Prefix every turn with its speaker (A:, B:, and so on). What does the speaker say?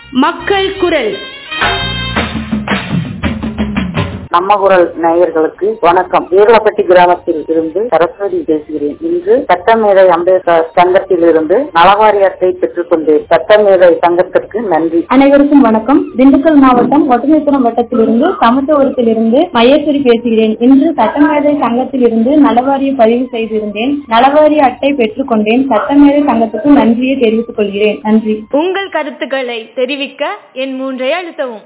A: மக்கள் குரல்
B: நம்ம குரல் நேயர்களுக்கு வணக்கம் வீரலப்பட்டி கிராமத்தில் இருந்து சரஸ்வதி பேசுகிறேன் இன்று சட்டமேதை அம்பேத்கர் சங்கத்தில் இருந்து நலவாரி அட்டை பெற்றுக் கொண்டேன் சட்டமேதை சங்கத்திற்கு நன்றி
C: அனைவருக்கும் வணக்கம் திண்டுக்கல் மாவட்டம் ஒட்டமைப்புறம் வட்டத்திலிருந்து சமத்துவத்திலிருந்து மகேஸ்வரி பேசுகிறேன் இன்று சட்டமேதை சங்கத்தில் இருந்து நலவாரிய பதிவு செய்திருந்தேன் நலவாரிய அட்டை பெற்றுக் கொண்டேன் சட்டமேதை சங்கத்துக்கு நன்றியை தெரிவித்துக் கொள்கிறேன் நன்றி
A: உங்கள் கருத்துக்களை தெரிவிக்க என் மூன்றை அழுத்தவும்